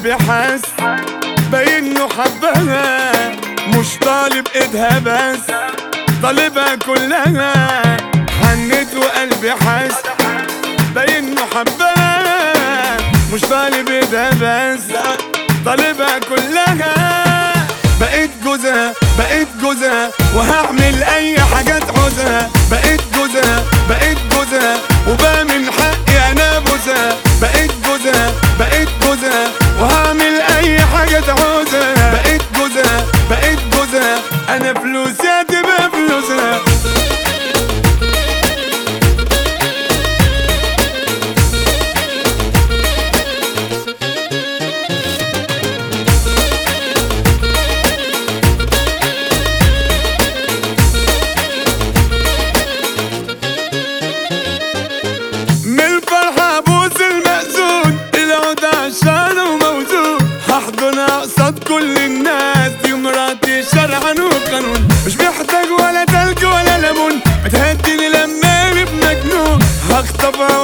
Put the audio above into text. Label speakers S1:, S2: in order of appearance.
S1: وقلبي حس باين انه حبها مش طالب ايدها بس طالبها كلها حنيت وقلبي حس باين انه حبها مش طالب ايدها بس طالبها كلها بقيت جوزها بقيت جوزها وهعمل اي حاجة تعوزها بقيت جوزها بقيت جوزها وبقى من حقي انا بوزها بقيت جوزها بقيت جوزها وهعمل اي حاجة تعوزها بقيت جوزها بقيت جوزها انا فلوسي هتبقى فلوسها من الفرحة ابوس المأذون العود عشان وموزون هحضنها قصاد كل الناس دي مراتي شرعا وقانون مش محتاج ولا تلج ولا ليمون بتهديني لما بمجنون هخطفها